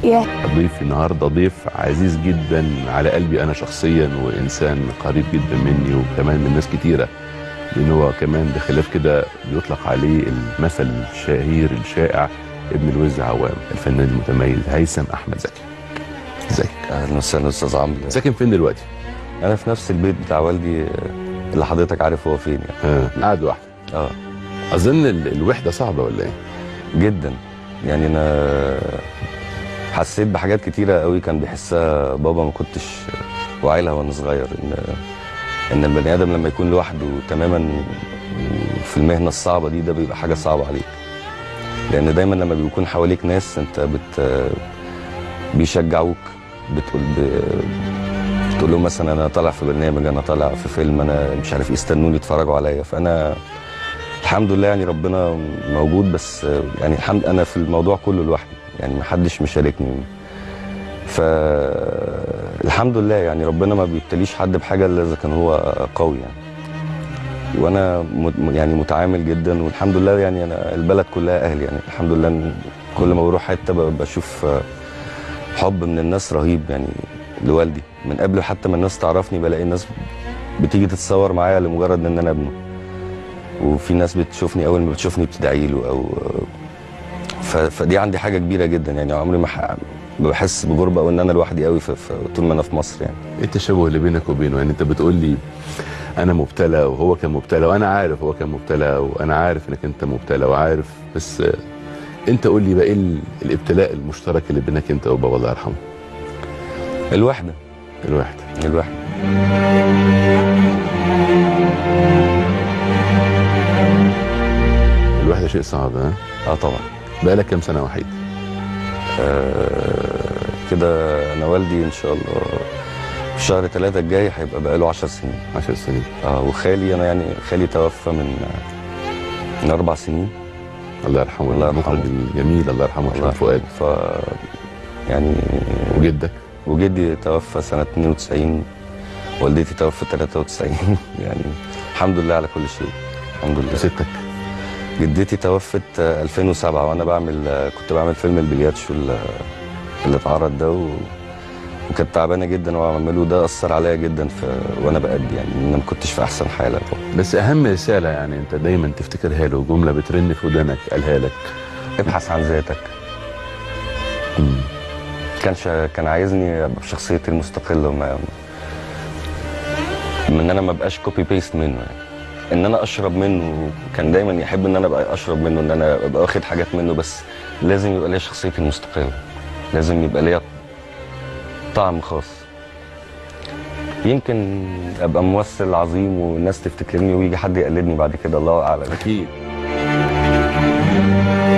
ياه ضيفي النهارده ضيف عزيز جدا على قلبي انا شخصيا وانسان قريب جدا مني وكمان من ناس كتيره لان هو كمان بخلاف كده بيطلق عليه المثل الشهير الشائع ابن الوز عوام الفنان المتميز هيثم احمد زكي ازيك اهلا وسهلا استاذ عمرو ساكن فين دلوقتي؟ انا في نفس البيت بتاع والدي آه، اللي حضرتك عارف هو فين يعني اه قاعد لوحدك اه اظن ال- الوحده صعبه ولا ايه؟ جدا يعني انا حسيت بحاجات كتيره قوي كان بيحسها بابا ما كنتش واعي لها وانا صغير ان ان البني ادم لما يكون لوحده تماما في المهنه الصعبه دي ده بيبقى حاجه صعبه عليك لان دايما لما بيكون حواليك ناس انت بت بيشجعوك بتقول ب... تقول لهم مثلا انا طالع في برنامج انا طالع في فيلم انا مش عارف يستنوني يتفرجوا عليا فانا الحمد لله يعني ربنا موجود بس يعني الحمد انا في الموضوع كله لوحدي يعني ما حدش مشاركني فالحمد لله يعني ربنا ما بيبتليش حد بحاجه الا اذا كان هو قوي يعني وانا م- يعني متعامل جدا والحمد لله يعني انا البلد كلها اهلي يعني الحمد لله إن كل ما بروح حته ب- بشوف حب من الناس رهيب يعني لوالدي من قبل حتى ما الناس تعرفني بلاقي الناس بتيجي تتصور معايا لمجرد ان انا ابنه وفي ناس بتشوفني اول ما بتشوفني بتدعي له او ف... فدي عندي حاجه كبيره جدا يعني عمري ما ح... بحس بغربه او ان انا لوحدي قوي في... في... طول ما انا في مصر يعني ايه التشابه اللي بينك وبينه؟ يعني انت بتقول لي انا مبتلى وهو كان مبتلى وانا عارف هو كان مبتلى وانا عارف انك انت مبتلى وعارف بس آه، انت قول لي بقى ايه ال- الابتلاء المشترك اللي بينك انت وبابا الله يرحمه الوحده الواحد الوحده الوحده شيء صعب ها اه طبعا بقالك كام سنه وحيد آه كده انا والدي ان شاء الله في شهر ثلاثة الجاي هيبقى بقاله 10 سنين 10 سنين اه وخالي انا يعني خالي توفى من من اربع سنين الله يرحمه الله المخرج يرحمه. الجميل الله يرحمه الله اشرف فؤاد ف يعني وجدك وجدي توفى سنة 92 والدتي توفت 93 يعني الحمد لله على كل شيء الحمد لله وستك جدتي توفت آه، 2007 وانا بعمل آه، كنت بعمل فيلم البلياتشو اللي اللي اتعرض ده و... وكانت تعبانه جدا واعمله ده اثر عليا جدا في وانا بأدي يعني ان انا ما كنتش في احسن حاله بس اهم رساله يعني انت دايما تفتكرها له جمله بترن في ودانك قالها لك ابحث عن ذاتك مم. كان شا... كان عايزني ابقى بشخصيتي المستقله وما من ان انا ما ابقاش كوبي بيست منه يعني ان انا اشرب منه كان دايما يحب ان انا ابقى اشرب منه ان انا ابقى واخد حاجات منه بس لازم يبقى ليا شخصيتي المستقله لازم يبقى ليا طعم خاص يمكن ابقى ممثل عظيم والناس تفتكرني ويجي حد يقلدني بعد كده الله اعلم اكيد